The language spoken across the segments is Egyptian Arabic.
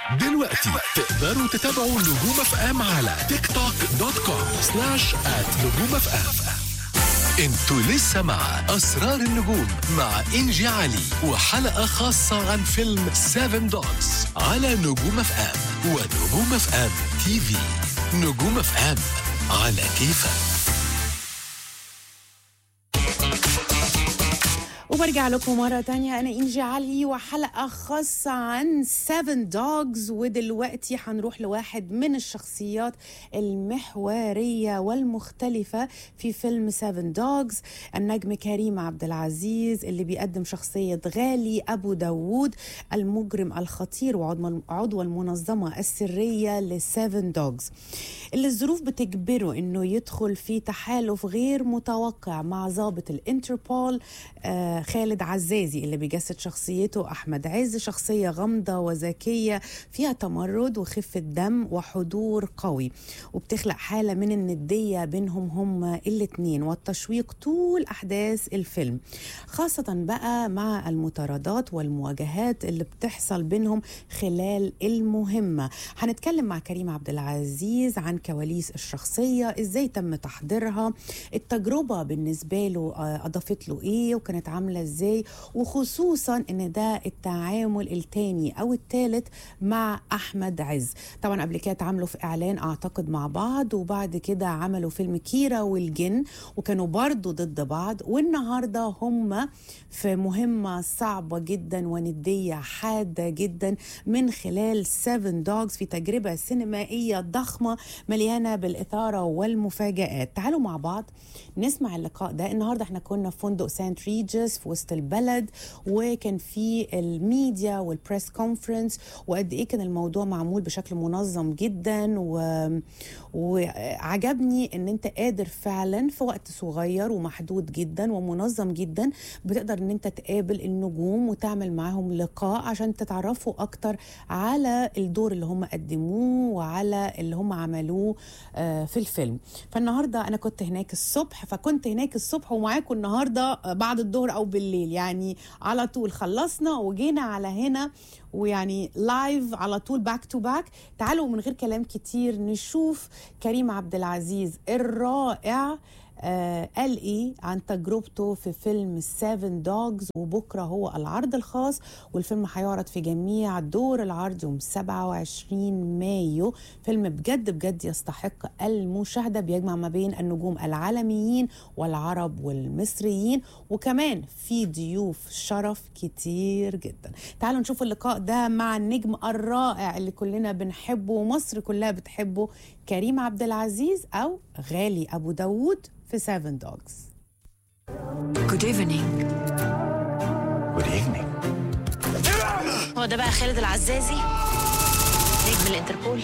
دلوقتي تقدروا تتابعوا نجوم اف ام على تيك توك دوت كوم سلاش ات نجوم اف ام انتوا لسه مع اسرار النجوم مع انجي علي وحلقه خاصه عن فيلم 7 دوجز على نجوم اف ام ونجوم اف ام تي في نجوم اف ام على كيفك وبرجع لكم مرة تانية أنا إنجي علي وحلقة خاصة عن 7 دوجز ودلوقتي هنروح لواحد من الشخصيات المحورية والمختلفة في فيلم 7 دوجز النجم كريم عبد العزيز اللي بيقدم شخصية غالي أبو داوود المجرم الخطير وعضو المنظمة السرية ل 7 دوجز اللي الظروف بتجبره إنه يدخل في تحالف غير متوقع مع ضابط الانتربول آه خالد عزازي اللي بيجسد شخصيته أحمد عز شخصية غامضة وذكية فيها تمرد وخفة دم وحضور قوي وبتخلق حالة من الندية بينهم هما الاتنين والتشويق طول أحداث الفيلم خاصة بقى مع المطاردات والمواجهات اللي بتحصل بينهم خلال المهمة هنتكلم مع كريم عبد العزيز عن كواليس الشخصية ازاي تم تحضيرها التجربة بالنسبة له أضافت له ايه وكانت عاملة ازاي وخصوصا ان ده التعامل التاني او التالت مع احمد عز طبعا قبل كده اتعاملوا في اعلان اعتقد مع بعض وبعد كده عملوا فيلم كيرا والجن وكانوا برضو ضد بعض والنهارده هم في مهمة صعبة جدا وندية حادة جدا من خلال 7 دوجز في تجربة سينمائية ضخمة مليانة بالإثارة والمفاجآت تعالوا مع بعض نسمع اللقاء ده النهارده احنا كنا في فندق سانت ريجس في وسط البلد وكان في الميديا والبريس كونفرنس وقد ايه كان الموضوع معمول بشكل منظم جدا و... وعجبني ان انت قادر فعلا في وقت صغير ومحدود جدا ومنظم جدا بتقدر ان انت تقابل النجوم وتعمل معاهم لقاء عشان تتعرفوا اكتر على الدور اللي هم قدموه وعلى اللي هم عملوه في الفيلم فالنهارده انا كنت هناك الصبح فكنت هناك الصبح ومعاكم النهارده بعد الظهر او بالليل يعني على طول خلصنا وجينا على هنا ويعني لايف على طول باك تو باك تعالوا من غير كلام كتير نشوف كريم عبد العزيز الرائع آه قال ايه عن تجربته في فيلم 7 دوجز وبكره هو العرض الخاص والفيلم هيعرض في جميع دور العرض يوم 27 مايو فيلم بجد بجد يستحق المشاهده بيجمع ما بين النجوم العالميين والعرب والمصريين وكمان في ضيوف شرف كتير جدا تعالوا نشوف اللقاء ده مع النجم الرائع اللي كلنا بنحبه ومصر كلها بتحبه كريم عبد العزيز او غالي ابو داوود في 7 دوجز Good evening Good evening. هو ده بقى خالد العزازي نجم الانتربول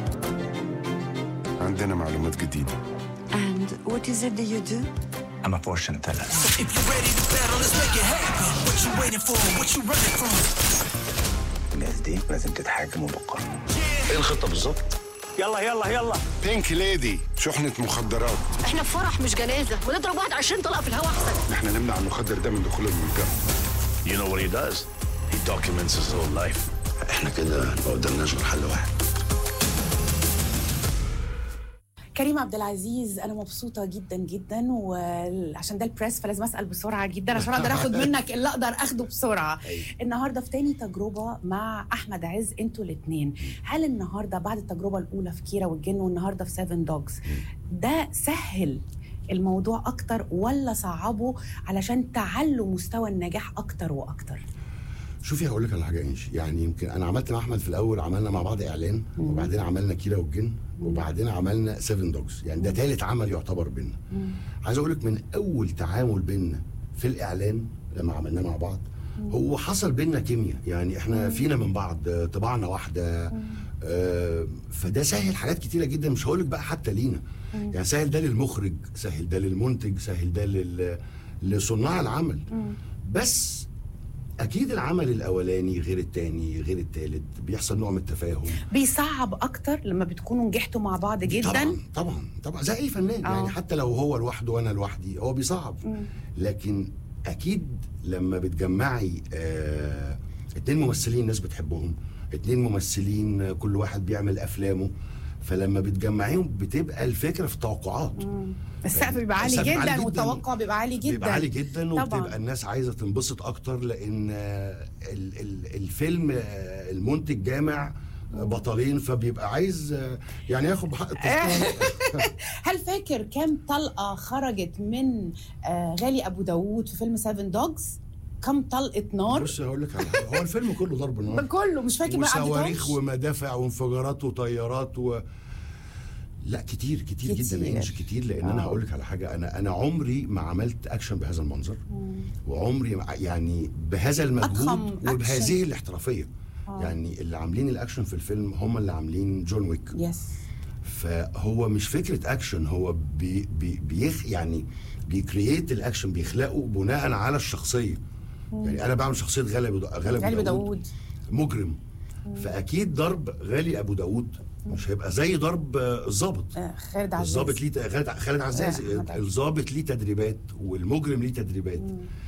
عندنا معلومات جديدة. And what is it that you do? I'm a fortune teller. If you're ready to battle, let's make it happen. What you waiting for? What you running from? الناس دي لازم تتحاكم بقانون. ايه الخطه بالظبط؟ يلا يلا يلا. بينك ليدي شحنة مخدرات احنا في فرح مش جنازه ونضرب واحد 20 طلقه في الهواء احسن احنا نمنع المخدر ده من دخول المنطقة You know what he does? He documents his whole life. احنا كده ما قدامناش غير حل واحد كريم عبد العزيز انا مبسوطه جدا جدا وعشان ده البريس فلازم اسال بسرعه جدا عشان اقدر اخد منك اللي اقدر اخده بسرعه النهارده في تاني تجربه مع احمد عز انتوا الاثنين هل النهارده بعد التجربه الاولى في كيرا والجن والنهارده في 7 دوجز ده سهل الموضوع اكتر ولا صعبه علشان تعلوا مستوى النجاح اكتر واكتر شوفي هقول لك على حاجه انش يعني يمكن انا عملت مع احمد في الاول عملنا مع بعض اعلان وبعدين عملنا كيرا والجن وبعدين عملنا 7 دوجز يعني ده ثالث عمل يعتبر بينا عايز اقول لك من اول تعامل بينا في الاعلان لما عملناه مع بعض هو حصل بينا كيمياء يعني احنا فينا من بعض آه، طباعنا واحده آه، فده سهل حاجات كتيره جدا مش هقول لك بقى حتى لينا يعني سهل ده للمخرج سهل ده للمنتج سهل ده لل... لصناع العمل بس اكيد العمل الاولاني غير التاني غير التالت بيحصل نوع من التفاهم بيصعب اكتر لما بتكونوا نجحتوا مع بعض جدا طبعا طبعا طبعا زي اي فنان آه. يعني حتى لو هو لوحده وانا لوحدي هو بيصعب لكن اكيد لما بتجمعي آه اتنين ممثلين الناس بتحبهم اتنين ممثلين كل واحد بيعمل افلامه فلما بتجمعيهم بتبقى الفكره في التوقعات السقف بيبقى عالي السقف بيبقى جدا عالي والتوقع بيبقى عالي جدا بيبقى عالي جدا طبعاً. وبتبقى الناس عايزه تنبسط اكتر لان آه، ال- ال- الفيلم آه، المنتج جامع آه، بطلين فبيبقى عايز آه، يعني ياخد بحق التذكره هل فاكر كم طلقه خرجت من آه غالي ابو داوود في فيلم سيفن دوجز كم طلقه نار بص هقول لك على حاجه هو الفيلم كله ضرب نار كله مش فاكر ما وصواريخ عدتهمش؟ ومدافع وانفجارات وطيارات و لا كتير كتير, كتير. جدا انجلش كتير لان آه. انا هقول لك على حاجه انا انا عمري ما عملت اكشن بهذا المنظر وعمري ما يعني بهذا أضخم المجهود وبهذه أكشن. الاحترافيه يعني اللي عاملين الاكشن في الفيلم هم اللي عاملين جون ويك يس فهو مش فكره اكشن هو بي بي بيخ يعني بيكرييت الاكشن بيخلقه بناء على الشخصيه يعني انا بعمل شخصيه غالب غالب, غالي ابو داوود مجرم فاكيد ضرب غالي ابو داوود مش هيبقى زي ضرب آه، الضابط آه خالد عزيز الضابط ليه ت- خالد خالد عزازي آه، أحمد عز. الضابط ليه تدريبات والمجرم ليه تدريبات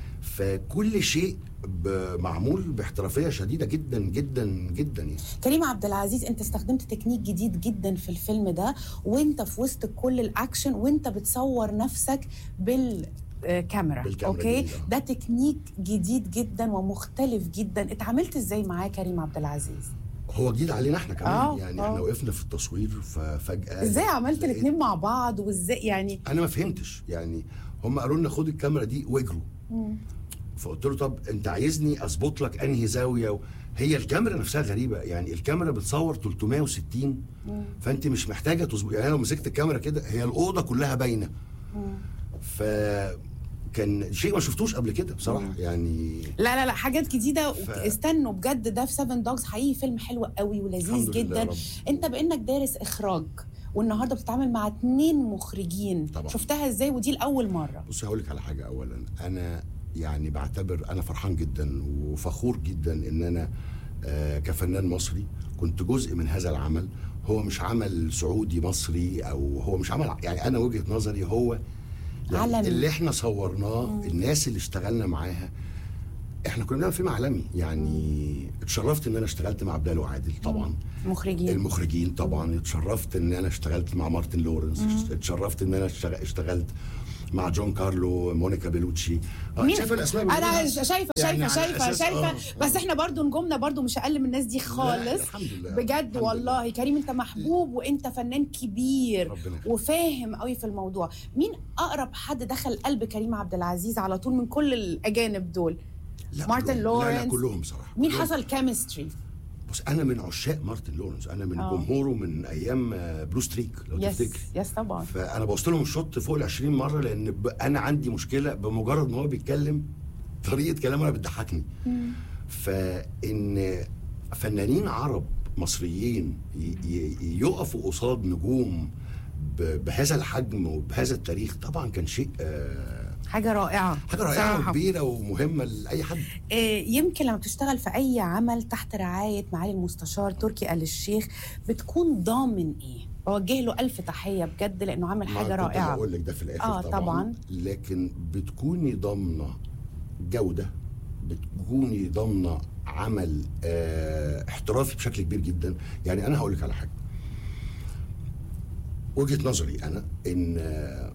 فكل شيء ب- معمول باحترافيه شديده جدا جدا جدا يعني كريم عبد العزيز انت استخدمت تكنيك جديد جدا في الفيلم ده وانت في وسط كل الاكشن وانت بتصور نفسك بال آه، كاميرا بالكاميرا اوكي الجديدة. ده تكنيك جديد جدا ومختلف جدا اتعاملت ازاي معاه كريم عبد العزيز هو جديد علينا احنا كمان آه، يعني آه. احنا وقفنا في التصوير ففجاه ازاي عملت لقيت- الاثنين مع بعض وازاي يعني انا ما فهمتش يعني هم قالوا لنا خد الكاميرا دي واجروا فقلت له طب انت عايزني اظبط لك انهي زاويه و... هي الكاميرا نفسها غريبه يعني الكاميرا بتصور 360 فانت مش محتاجه تظبط يعني أنا لو مسكت الكاميرا كده هي الاوضه كلها باينه ف كان شيء ما شفتوش قبل كده بصراحه يعني لا لا لا حاجات جديده ف- استنوا بجد ده في 7 دوجز حقيقي فيلم حلو قوي ولذيذ الحمد لله جدا يا رب. انت بانك دارس اخراج والنهارده بتتعامل مع اتنين مخرجين طبعا. شفتها ازاي ودي لاول مره بص هقول لك على حاجه اولا انا يعني بعتبر انا فرحان جدا وفخور جدا ان انا آه، كفنان مصري كنت جزء من هذا العمل هو مش عمل سعودي مصري او هو مش عمل يعني انا وجهه نظري هو يعني عالمي. اللي احنا صورناه الناس اللي اشتغلنا معاها احنا كنا بنعمل فيلم عالمي يعني اتشرفت ان انا اشتغلت مع عبد وعادل طبعا مخرجين المخرجين طبعا اتشرفت ان انا اشتغلت مع مارتن لورنس اتشرفت ان انا اشتغ- اشتغلت مع جون كارلو مونيكا بيلوتشي آه، مين شايفه الاسماء انا كلها؟ شايفه شايفه يعني على شايفه أساس- شايفه آه، بس آه. احنا برضو نجومنا برضو مش اقل من الناس دي خالص الحمد لله. بجد الحمد لله. والله كريم انت محبوب وانت فنان كبير ربنا يخليك. وفاهم قوي في الموضوع مين اقرب حد دخل قلب كريم عبد العزيز على طول من كل الاجانب دول لا مارتن كلهم. لا لورنس لا كلهم بصراحه مين كلهم. حصل كيمستري بص انا من عشاق مارتن لورنس انا من آه. جمهوره من ايام آه، بلو ستريك لو يس تفتكر يس طبعا فانا بوظت لهم الشوط فوق ال 20 مره لان ب... انا عندي مشكله بمجرد ما هو بيتكلم طريقه كلامه انا بتضحكني فان فنانين عرب مصريين ي... ي... يقفوا قصاد نجوم ب... بهذا الحجم وبهذا التاريخ طبعا كان شيء آه، حاجه رائعه حاجه رائعه بصراحة. وكبيره ومهمه لاي حد آه، يمكن لما بتشتغل في اي عمل تحت رعايه معالي المستشار تركي آل الشيخ بتكون ضامن ايه بوجه له الف تحيه بجد لانه عامل ما حاجه كنت رائعه هقول لك ده في الاخر آه، طبعا, طبعاً. لكن بتكوني ضامنه جوده بتكوني ضامنه عمل آه احترافي بشكل كبير جدا يعني انا هقول لك على حاجه وجهه نظري انا ان آه،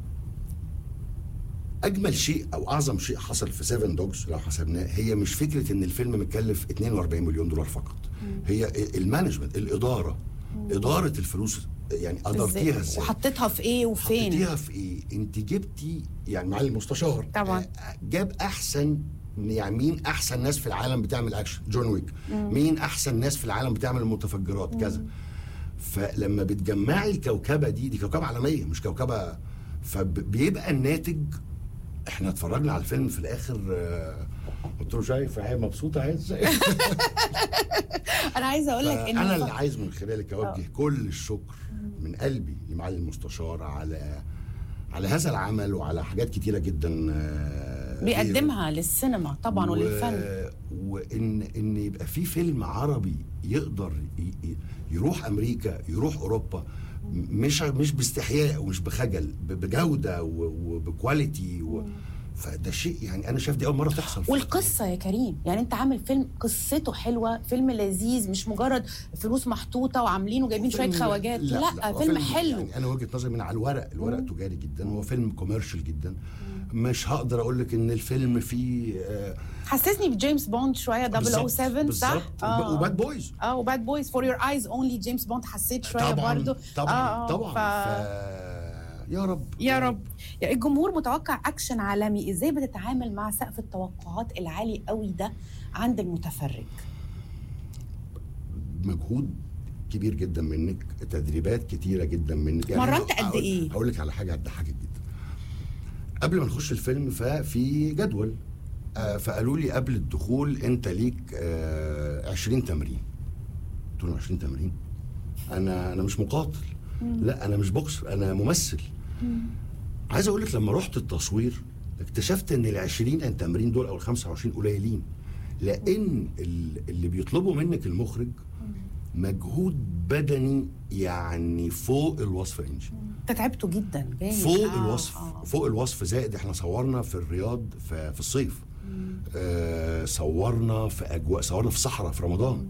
اجمل شيء او اعظم شيء حصل في 7 دوجز لو حسبناه هي مش فكره ان الفيلم مكلف 42 مليون دولار فقط هي المانجمنت الاداره اداره الفلوس يعني ادارتيها ازاي وحطيتها في ايه وفين حطيتيها في ايه؟ انت جبتي يعني معالي المستشار طبعاً. آه، جاب احسن يعني مين احسن ناس في العالم بتعمل اكشن؟ جون ويك. مين احسن ناس في العالم بتعمل المتفجرات؟ كذا. فلما بتجمعي الكوكبه دي دي كوكبه عالميه مش كوكبه فبيبقى الناتج احنا اتفرجنا على الفيلم في الاخر آه، قلت له شايف هي مبسوطه اهي ازاي؟ انا عايزه اقول لك ان انا اللي الف- عايز من خلالك اوجه كل الشكر من قلبي لمعالي المستشار على على هذا العمل وعلى حاجات كتيره جدا آه، بيقدمها للسينما طبعا و- وللفن وان ان يبقى في فيلم عربي يقدر ي- ي- يروح امريكا يروح اوروبا م- مش مش باستحياء ومش بخجل ب- بجوده و- وبكواليتي و- فده شيء يعني انا شايف دي اول مره تحصل في- والقصة يا كريم يعني انت عامل فيلم قصته حلوة فيلم لذيذ مش مجرد فلوس محطوطة وعاملينه وجايبين شوية فيلم- خواجات لا, لا, هو فيلم حلو يعني انا وجهه نظري من على الورق الورق تجاري جدا هو فيلم كوميرشال جدا مش هقدر اقول لك ان الفيلم فيه آه، حسسني بجيمس بوند شوية بالظبط، 007 صح؟ بالظبط. وباد بويز اه وباد بويز فور يور ايز اونلي جيمس بوند حسيت شوية طبعا برضو طبعا آه آه طبعا ف... ف... يا رب يا رب يعني الجمهور متوقع اكشن عالمي ازاي بتتعامل مع سقف التوقعات العالي قوي ده عند المتفرج مجهود كبير جدا منك تدريبات كتيره جدا منك مرنت أنا قد هقول- إيه؟ هقول لك على حاجه هتضحكك جدا قبل ما نخش الفيلم ففي جدول آه، فقالوا لي قبل الدخول انت ليك آه، 20 تمرين قلت لهم 20 تمرين انا انا مش مقاتل لا انا مش بوكسر انا ممثل عايز اقول لك لما رحت التصوير اكتشفت ان ال 20 تمرين دول او ال 25 قليلين لان ال- اللي بيطلبوا منك المخرج مجهود بدني يعني فوق الوصف انجي انت تعبتوا جدا باين فوق آه، الوصف آه. فوق الوصف زائد احنا صورنا في الرياض في, في الصيف آه صورنا في اجواء صورنا في صحراء في رمضان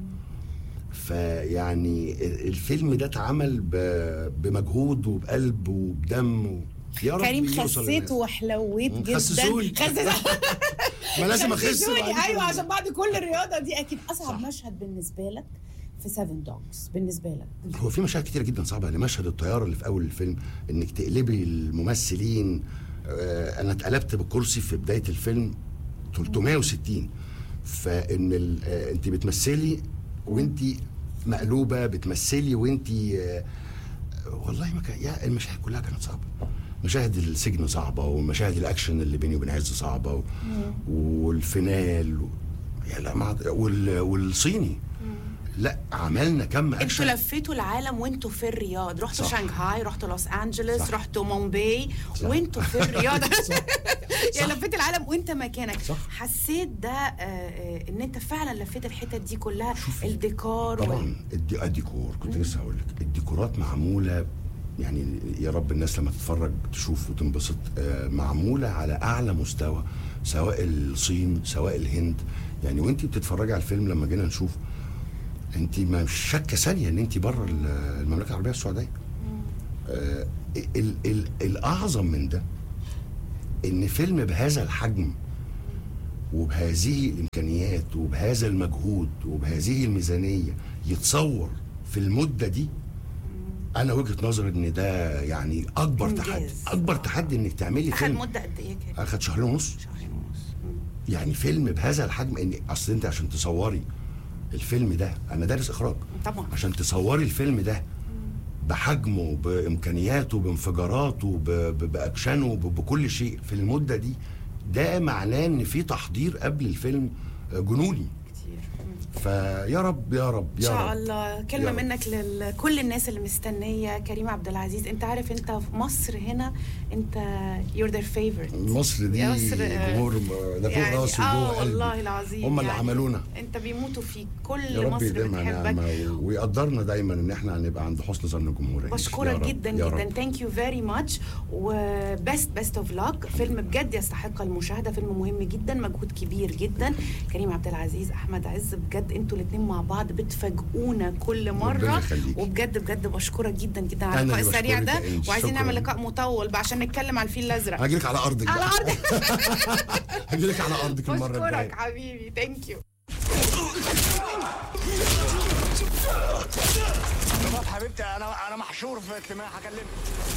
فيعني ال- الفيلم ده اتعمل ب- بمجهود وبقلب وبدم و... يا رب كريم يوصل خسيت للناس. وحلويت مم، جدا خسسوني. خسس- ما لازم اخس خسسوني بعد كده. ايوه عشان بعد كل الرياضه دي اكيد اصعب صح. مشهد بالنسبه لك في 7 دوجز بالنسبه لك هو في مشاهد كتير جدا صعبه يعني مشهد الطياره اللي في اول الفيلم انك تقلبي الممثلين آه انا اتقلبت بالكرسي في بدايه الفيلم 360 فان ال- آه انت بتمثلي وانت مقلوبه بتمثلي وانت آه والله ما كان يا المشاهد كلها كانت صعبه مشاهد السجن صعبه ومشاهد الاكشن اللي بيني وبين عز صعبه و... والفينال و... يا لا ما وال... والصيني لا عملنا كم انتوا اكشن لفيتوا العالم وانتوا في الرياض رحتوا صح. شنغهاي رحتوا لوس انجلوس صح. رحتوا مومباي صح. وانتوا في الرياض يعني صح. لفيت العالم وانت مكانك صح. حسيت ده آه، آه، ان انت فعلا لفيت الحتت دي كلها الديكور وال- طبعا الدي... الديكور كنت لسه هقول لك الديكورات معموله يعني يا رب الناس لما تتفرج تشوف وتنبسط آه، معموله على اعلى مستوى سواء الصين سواء الهند يعني وانت بتتفرجي على الفيلم لما جينا نشوف انت مش شاكه ثانيه ان انت بره ال- المملكه العربيه السعوديه آه، ال... ال... الاعظم من ده ان فيلم بهذا الحجم وبهذه الامكانيات وبهذا المجهود وبهذه الميزانيه يتصور في المده دي انا وجهه نظري ان ده يعني اكبر إنجاز. تحدي اكبر تحدي انك تعملي اخد فيلم مده قد ايه كده اخد شهرين ونص شهرين ونص مم. يعني فيلم بهذا الحجم ان اصل انت عشان تصوري الفيلم ده انا دارس اخراج طبعا عشان تصوري الفيلم ده بحجمه بامكانياته بانفجاراته ب- ب- باكشنه ب- بكل شيء في المده دي ده معناه ان في تحضير قبل الفيلم جنوني كتير مم. فيا رب يا رب ان يا شاء رب الله كلمه يا رب. منك لكل الناس اللي مستنيه كريم عبد العزيز انت عارف انت في مصر هنا انت you're their favorite مصر دي يا مصر، آه، جمهور ده فوق يعني راسي اه وجوه قلبي والله العظيم هم اللي يعني عملونا انت بيموتوا فيك كل يا رب مصر يديمها بتحبك نعمة ويقدرنا دايما ان احنا هنبقى عند حسن ظن الجمهور يا بشكرك رب، جدا يا جدا رب. ثانك يو فيري ماتش وبست بيست اوف لاك فيلم بجد يستحق المشاهده فيلم مهم جدا مجهود كبير جدا كريم عبد العزيز احمد عز بجد انتوا الاثنين مع بعض بتفاجئونا كل مره ربنا يخليكي. وبجد بجد بشكرك جدا جدا على أنا اللقاء اللي السريع بشكرك ده يا إنجي. وعايزين شكراً. نعمل لقاء مطول بقى عشان نتكلم على الفيل الازرق هجيلك على ارضك على بقى. ارضك هجيلك على ارضك المره بشكرك الجايه حبيبي ثانك يو شباب حبيبتي انا انا محشور في اجتماع هكلمك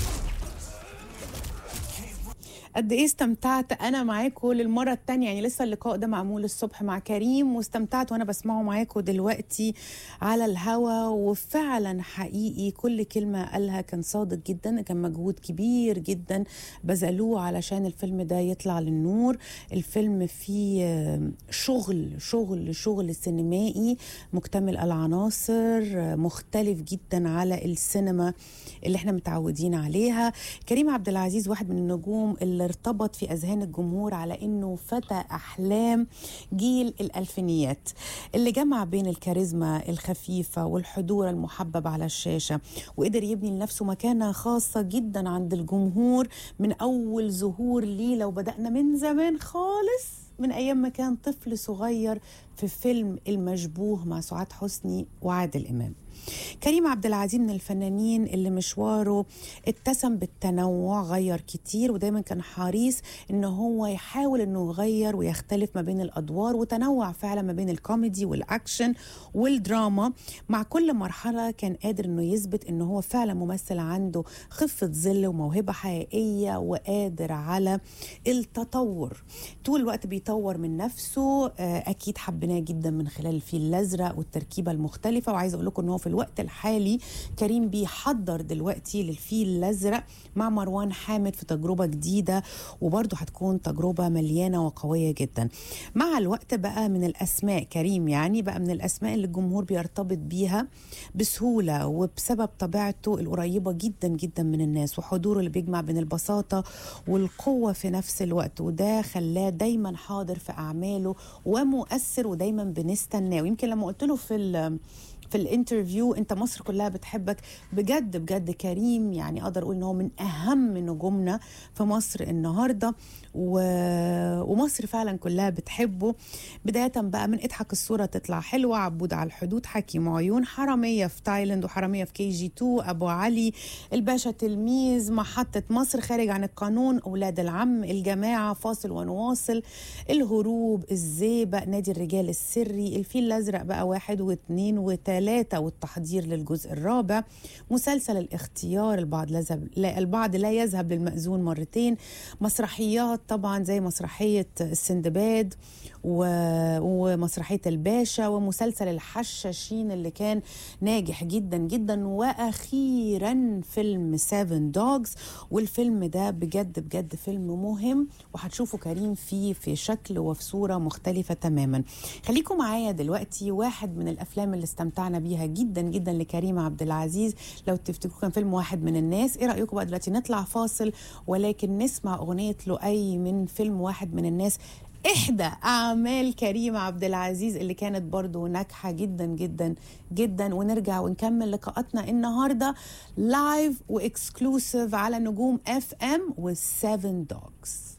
قد ايه استمتعت انا معاكم للمره الثانيه يعني لسه اللقاء ده معمول الصبح مع كريم واستمتعت وانا بسمعه معاكم دلوقتي على الهوا وفعلا حقيقي كل كلمه قالها كان صادق جدا كان مجهود كبير جدا بذلوه علشان الفيلم ده يطلع للنور الفيلم فيه آه، شغل شغل شغل سينمائي مكتمل العناصر آه، مختلف جدا على السينما اللي احنا متعودين عليها كريم عبد العزيز واحد من النجوم اللي ارتبط في اذهان الجمهور على انه فتى احلام جيل الالفينيات اللي جمع بين الكاريزما الخفيفه والحضور المحبب على الشاشه وقدر يبني لنفسه مكانه خاصه جدا عند الجمهور من اول ظهور ليه لو بدانا من زمان خالص من ايام ما كان طفل صغير في فيلم المشبوه مع سعاد حسني وعادل امام كريم عبد العزيز من الفنانين اللي مشواره اتسم بالتنوع غير كتير ودايما كان حريص ان هو يحاول انه يغير ويختلف ما بين الادوار وتنوع فعلا ما بين الكوميدي والاكشن والدراما مع كل مرحله كان قادر انه يثبت انه هو فعلا ممثل عنده خفه ظل وموهبه حقيقيه وقادر على التطور طول الوقت بيطور من نفسه آه، اكيد حبيناه جدا من خلال الفيل الازرق والتركيبه المختلفه وعايزه اقول لكم ان هو في الوقت الحالي كريم بيحضر دلوقتي للفيل الازرق مع مروان حامد في تجربه جديده وبرضه هتكون تجربه مليانه وقويه جدا مع الوقت بقى من الاسماء كريم يعني بقى من الاسماء اللي الجمهور بيرتبط بيها بسهوله وبسبب طبيعته القريبه جدا جدا من الناس وحضوره اللي بيجمع بين البساطه والقوه في نفس الوقت وده خلاه دايما حاضر في اعماله ومؤثر ودايما بنستناه ويمكن لما قلت له في ال- في الانترفيو انت مصر كلها بتحبك بجد بجد كريم يعني اقدر اقول ان هو من اهم نجومنا في مصر النهارده و... ومصر فعلا كلها بتحبه بدايه بقى من اضحك الصوره تطلع حلوه عبود على الحدود حكيم عيون حراميه في تايلاند وحراميه في كي جي 2 ابو علي الباشا تلميذ محطه مصر خارج عن القانون اولاد العم الجماعه فاصل ونواصل الهروب الزيبق نادي الرجال السري الفيل الازرق بقى واحد واثنين وثلاثه والتحضير للجزء الرابع مسلسل الاختيار البعض لا يذهب لا البعض لا يذهب للمأذون مرتين مسرحيات طبعا زي مسرحيه السندباد و... ومسرحيه الباشا ومسلسل الحشاشين اللي كان ناجح جدا جدا واخيرا فيلم سيفن دوجز والفيلم ده بجد بجد فيلم مهم وهتشوفوا كريم فيه في شكل وفي صوره مختلفه تماما خليكم معايا دلوقتي واحد من الافلام اللي استمتعنا بيها جدا جدا لكريم عبد العزيز لو تفتكروا كان فيلم واحد من الناس ايه رايكم بقى دلوقتي نطلع فاصل ولكن نسمع اغنيه لؤي من فيلم واحد من الناس احدى اعمال كريم عبد العزيز اللي كانت برضو ناجحه جدا جدا جدا ونرجع ونكمل لقاءاتنا النهارده لايف واكسكلوسيف على نجوم اف ام والسيفن دوجز